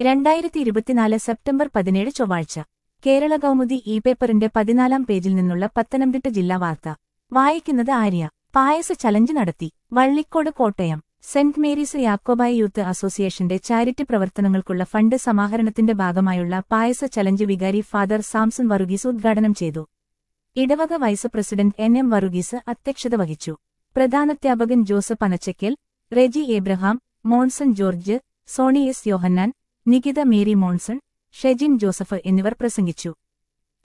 രണ്ടായിരത്തി ഇരുപത്തിനാല് സെപ്റ്റംബർ പതിനേഴ് ചൊവ്വാഴ്ച കേരള കൗമുദി ഇ പേപ്പറിന്റെ പതിനാലാം പേജിൽ നിന്നുള്ള പത്തനംതിട്ട ജില്ലാ വാർത്ത വായിക്കുന്നത് ആര്യ പായസ ചലഞ്ച് നടത്തി Vallikkode Kottayam saint Mary's Yakobaya youth അസോസിയേഷന്റെ ചാരിറ്റി പ്രവർത്തനങ്ങൾക്കുള്ള ഫണ്ട് സമാഹരണത്തിന്റെ ഭാഗമായുള്ള പായസ ചലഞ്ച് വികാരി ഫാദർ സാംസൺ വറുഗീസ് ഉദ്ഘാടനം ചെയ്തു ഇടവക vice president N M Varughese അധ്യക്ഷത വഹിച്ചു പ്രധാനാധ്യാപകൻ Joseph Anachaykkal Reji Abraham Monson George Soni S Yohannan Nikitha Mary Monson Shejin Joseph എന്നിവർ പ്രസംഗിച്ചു